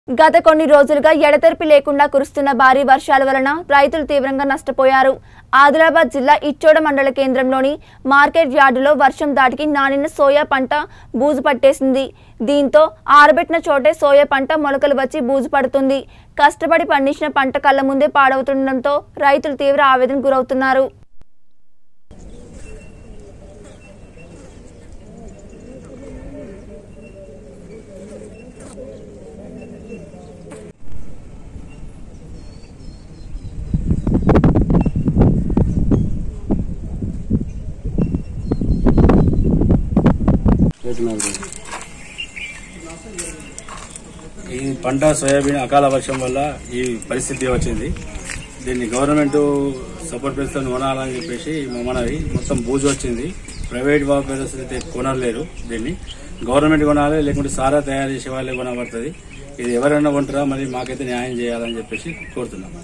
గత కొన్ని రోజులుగా ఎడతెరిపి లేకుండా కురుస్తున్న భారీ వర్షాల వలన రైతులు తీవ్రంగా నష్టపోయారు ఆదిలాబాద్ జిల్లా ఇచ్చోడ మండల కేంద్రంలోని మార్కెట్ యార్డులో వర్షం దాటికి నానిన సోయా పంట బూజు పట్టేసింది దీంతో ఆరబెట్టిన చోటే సోయా పంట మొలకలు వచ్చి బూజు పడుతుంది కష్టపడి పండించిన పంట కళ్ళ ముందే పాడవుతుండటంతో రైతులు తీవ్ర ఆవేదన గురవుతున్నారు ఈ పంట సోయాబీన్ అకాల వర్షం వల్ల ఈ పరిస్థితి వచ్చింది దీన్ని గవర్నమెంట్ సపోర్ట్ పెంచుతో కొనాలని చెప్పేసి మా మనవి మొత్తం బూజు వచ్చింది ప్రైవేట్ వ్యాపారస్తులు అయితే కొనలేరు దీన్ని గవర్నమెంట్ కొనాలి లేకుంటే సారా తయారు చేసే వాళ్ళే కొనబడుతుంది ఇది ఎవరైనా కొంటారా మరి మాకైతే న్యాయం చేయాలని చెప్పేసి కోరుతున్నాం